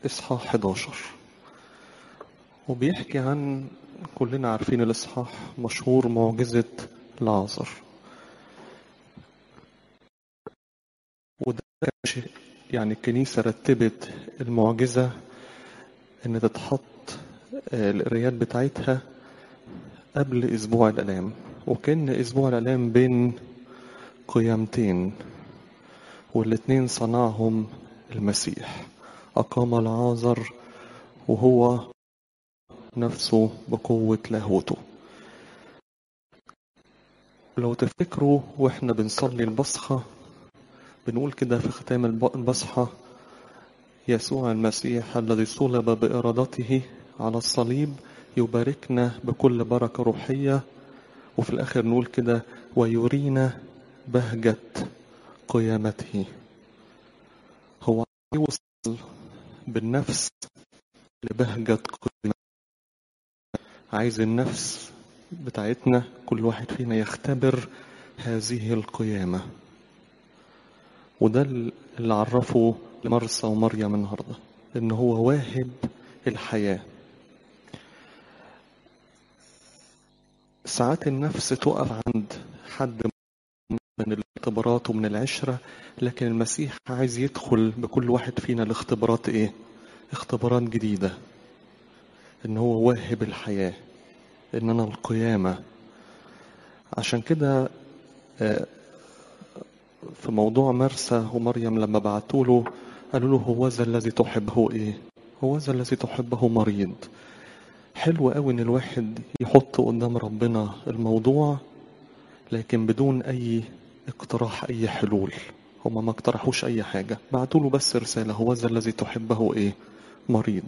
إصحاح 11 وبيحكي عن كلنا عارفين الإصحاح مشهور معجزة لعازر وده كان شيء يعني الكنيسة رتبت المعجزة إن تتحط القرايات بتاعتها قبل أسبوع الآلام وكان أسبوع الآلام بين قيامتين والاتنين صنعهم المسيح أقام العازر وهو نفسه بقوة لاهوته لو تفتكروا واحنا بنصلي البصخة بنقول كده في ختام البصحة يسوع المسيح الذي صلب بإرادته على الصليب يباركنا بكل بركة روحية وفي الآخر نقول كده ويرينا بهجة قيامته هو يوصل بالنفس لبهجة قيامته عايز النفس بتاعتنا كل واحد فينا يختبر هذه القيامة وده اللي عرفه لمرسى ومريم النهاردة ان هو واهب الحياة ساعات النفس تقف عند حد من الاختبارات ومن العشرة لكن المسيح عايز يدخل بكل واحد فينا الاختبارات ايه اختبارات جديدة ان هو واهب الحياة ان انا القيامة عشان كده في موضوع مرسى ومريم لما بعتوا له قالوا له هو ذا الذي تحبه ايه هو ذا الذي تحبه مريض حلو قوي ان الواحد يحط قدام ربنا الموضوع لكن بدون اي اقتراح اي حلول هما ما اقترحوش اي حاجة بعتوا له بس رسالة هو ذا الذي تحبه ايه مريض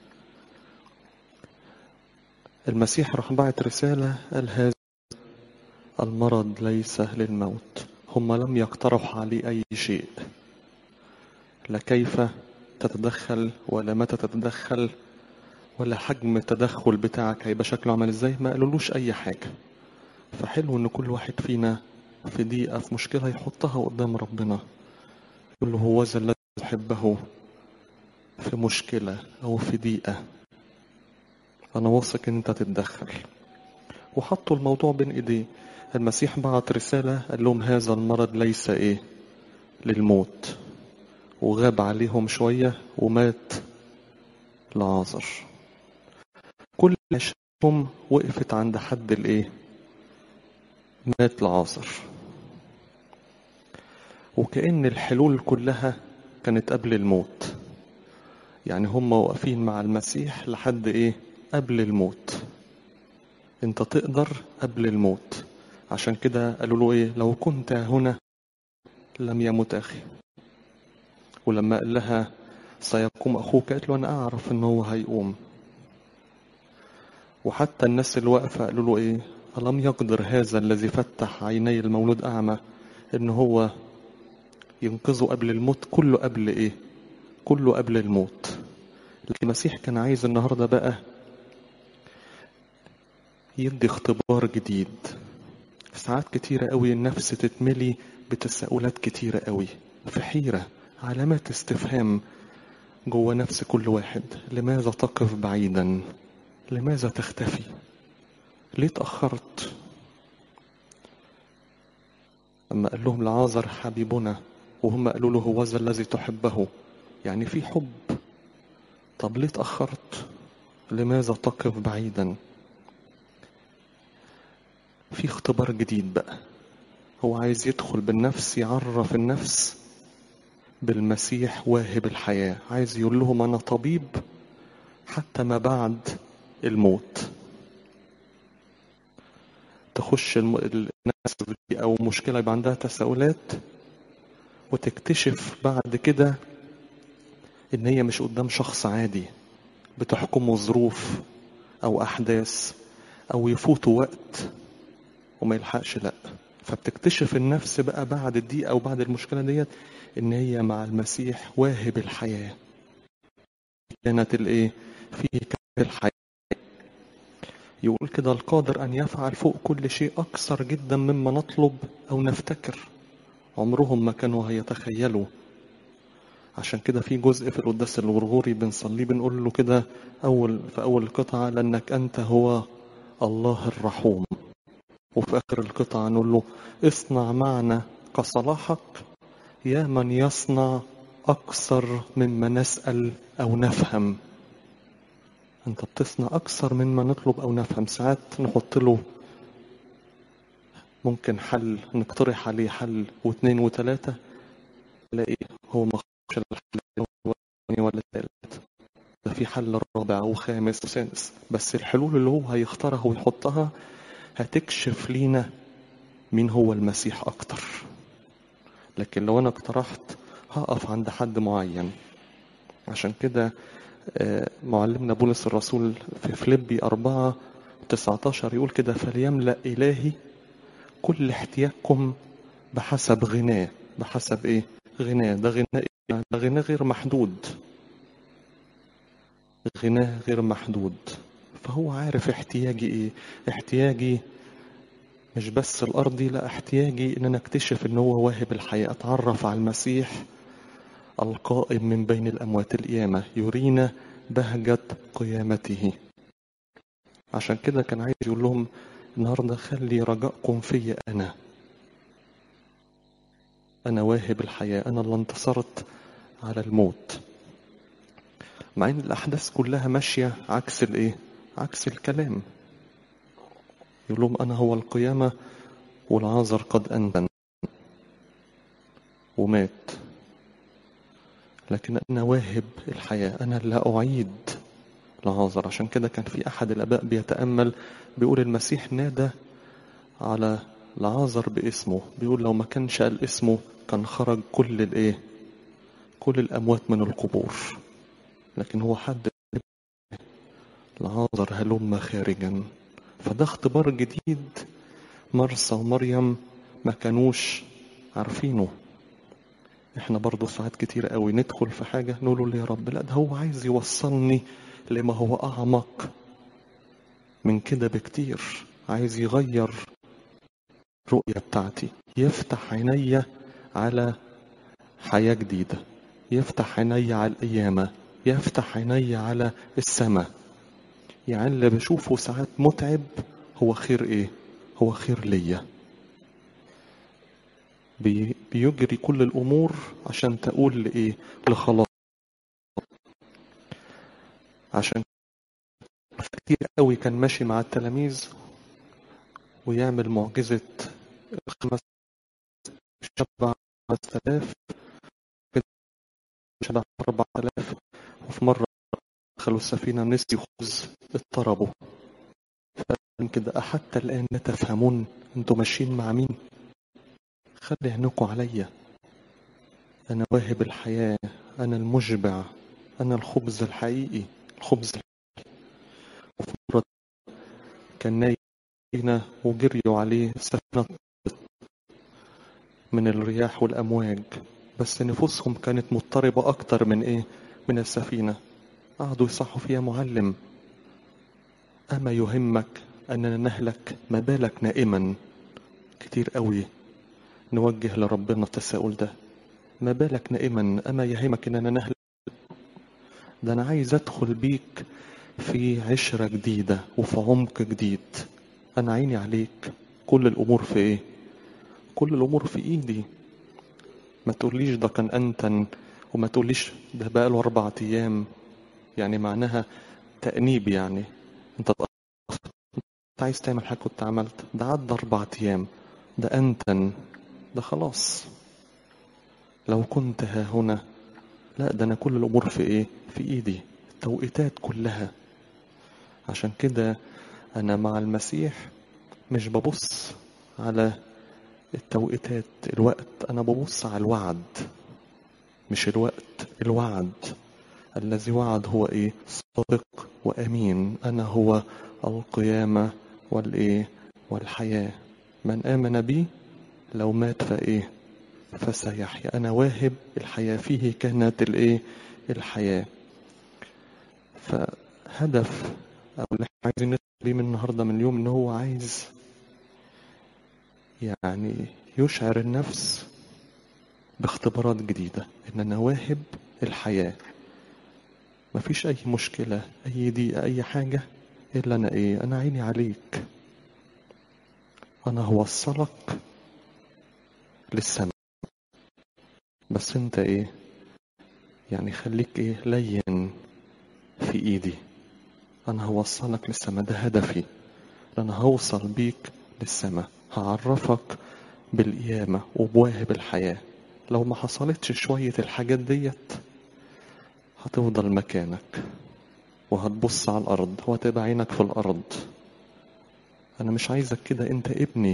المسيح راح بعت رسالة قال هذا المرض ليس للموت هم لم يقترحوا عليه أي شيء لا كيف تتدخل ولا متى تتدخل ولا حجم التدخل بتاعك هيبقى شكله عمل ازاي ما قالولوش أي حاجة فحلو إن كل واحد فينا في دقيقة في مشكلة يحطها قدام ربنا يقول له هو ذا الذي تحبه في مشكلة أو في دقيقة أنا واثق إن أنت تتدخل وحطوا الموضوع بين إيديه المسيح بعت رسالة قال لهم هذا المرض ليس إيه للموت وغاب عليهم شوية ومات لعازر كل عشرهم وقفت عند حد الإيه مات لعازر وكأن الحلول كلها كانت قبل الموت يعني هم واقفين مع المسيح لحد إيه قبل الموت انت تقدر قبل الموت عشان كده قالوا له ايه لو كنت هنا لم يمت اخي ولما قال لها سيقوم اخوك قالت له انا اعرف ان هو هيقوم وحتى الناس اللي واقفه قالوا له ايه الم يقدر هذا الذي فتح عيني المولود اعمى ان هو ينقذه قبل الموت كله قبل ايه كله قبل الموت لكن المسيح كان عايز النهارده بقى يدي اختبار جديد ساعات كتيرة قوي النفس تتملي بتساؤلات كتيرة قوي في حيرة علامات استفهام جوه نفس كل واحد لماذا تقف بعيدا لماذا تختفي ليه تأخرت لما قال لهم لعازر حبيبنا وهم قالوا له هو ذا الذي تحبه يعني في حب طب ليه تأخرت لماذا تقف بعيدا في اختبار جديد بقى هو عايز يدخل بالنفس يعرف النفس بالمسيح واهب الحياة عايز يقول لهم أنا طبيب حتى ما بعد الموت تخش الم... الناس دي أو مشكلة يبقى عندها تساؤلات وتكتشف بعد كده إن هي مش قدام شخص عادي بتحكمه ظروف أو أحداث أو يفوتوا وقت وما يلحقش لا فبتكتشف النفس بقى بعد الدقيقة أو بعد المشكلة ديت إن هي مع المسيح واهب الحياة كانت الإيه فيه كانت الحياة يقول كده القادر أن يفعل فوق كل شيء أكثر جدا مما نطلب أو نفتكر عمرهم ما كانوا هيتخيلوا عشان كده في جزء في القداس الغرغوري بنصليه بنقول له كده أول في أول القطعة لأنك أنت هو الله الرحوم وفي آخر القطعة نقول له اصنع معنا كصلاحك يا من يصنع أكثر مما نسأل أو نفهم أنت بتصنع أكثر مما نطلب أو نفهم ساعات نحط له ممكن حل نقترح عليه حل واثنين وثلاثة تلاقي هو ما خدش الحل الأولاني ولا الثالث ده في حل رابع وخامس وسادس بس الحلول اللي هو هيختارها ويحطها هتكشف لينا مين هو المسيح أكتر لكن لو أنا اقترحت هقف عند حد معين عشان كده معلمنا بولس الرسول في فليبي أربعة 19 يقول كده فليملأ إلهي كل احتياجكم بحسب غناه بحسب ايه غناه ده غناه إيه؟ ده غناه غير محدود غناه غير محدود فهو عارف احتياجي ايه احتياجي مش بس الارضي لا احتياجي ان انا اكتشف ان هو واهب الحياه اتعرف على المسيح القائم من بين الاموات القيامه يرينا بهجه قيامته عشان كده كان عايز يقول لهم النهارده خلي رجائكم فيا انا انا واهب الحياه انا اللي انتصرت على الموت مع ان الاحداث كلها ماشيه عكس الايه عكس الكلام يقول لهم انا هو القيامه والعازر قد انتن ومات لكن انا واهب الحياه انا لا اعيد لعازر عشان كده كان في احد الاباء بيتامل بيقول المسيح نادى على لعازر باسمه بيقول لو ما كانش قال اسمه كان خرج كل الايه كل الاموات من القبور لكن هو حد لعازر هلم خارجا فده اختبار جديد مرسى ومريم ما كانوش عارفينه احنا برضو ساعات كتير قوي ندخل في حاجة نقول له يا رب لا ده هو عايز يوصلني لما هو أعمق من كده بكتير عايز يغير الرؤية بتاعتي يفتح عيني على حياة جديدة يفتح عيني على القيامة يفتح عيني على السماء يعني اللي بشوفه ساعات متعب هو خير ايه هو خير ليا بي بيجري كل الامور عشان تقول لايه لخلاص عشان كتير قوي كان ماشي مع التلاميذ ويعمل معجزة خمس شبع خمس آلاف شبع أربع آلاف وفي مرة دخلوا السفينة نسي خبز اضطربوا فقال كده أحتى الآن لا تفهمون أنتوا ماشيين مع مين خلي عينكم عليا أنا واهب الحياة أنا المشبع أنا الخبز الحقيقي الخبز وفي مرة كان نايم وجريوا عليه سفينة من الرياح والأمواج بس نفوسهم كانت مضطربة أكتر من إيه من السفينة قعدوا يصحوا فيها معلم أما يهمك أننا نهلك ما بالك نائما كتير قوي نوجه لربنا التساؤل ده ما بالك نائما أما يهمك أننا نهلك ده أنا عايز أدخل بيك في عشرة جديدة وفي عمق جديد أنا عيني عليك كل الأمور في إيه كل الأمور في إيدي ما تقوليش ده كان أنتن وما تقوليش ده بقاله أربعة أيام يعني معناها تأنيب يعني أنت أنت عايز تعمل حاجة كنت عملت ده عدى أربعة أيام ده أنتن ده خلاص لو كنت ها هنا لا ده أنا كل الأمور في إيه في إيدي التوقيتات كلها عشان كده أنا مع المسيح مش ببص على التوقيتات الوقت أنا ببص على الوعد مش الوقت الوعد الذي وعد هو إيه صادق وأمين أنا هو القيامة والإيه والحياة من آمن بي لو مات فإيه فسيحيا أنا واهب الحياة فيه كانت الإيه الحياة فهدف أو اللي احنا عايزين نطلع بيه من النهارده من اليوم إن هو عايز يعني يشعر النفس باختبارات جديدة إن أنا واهب الحياة مفيش أي مشكلة أي ضيقة أي حاجة إلا أنا إيه أنا عيني عليك أنا هوصلك للسماء بس أنت إيه يعني خليك إيه لين في إيدي أنا هوصلك للسماء ده هدفي أنا هوصل بيك للسماء هعرفك بالقيامة وبواهب الحياة لو ما حصلتش شوية الحاجات ديت هتفضل مكانك وهتبص على الأرض وهتبقى عينك في الأرض أنا مش عايزك كده أنت ابني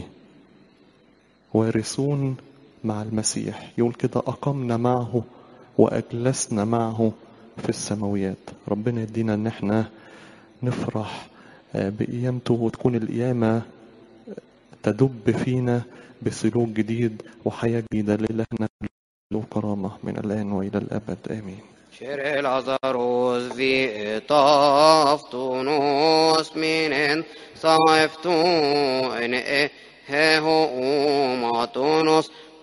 وارثون مع المسيح يقول كده أقمنا معه وأجلسنا معه في السماويات ربنا يدينا إن احنا نفرح بقيامته وتكون القيامة تدب فينا بسلوك جديد وحياة جديدة لإلهنا له كرامة من الآن وإلى الأبد آمين Kjære Lazarus, vi taftonos minen saeftoen e heho omatonos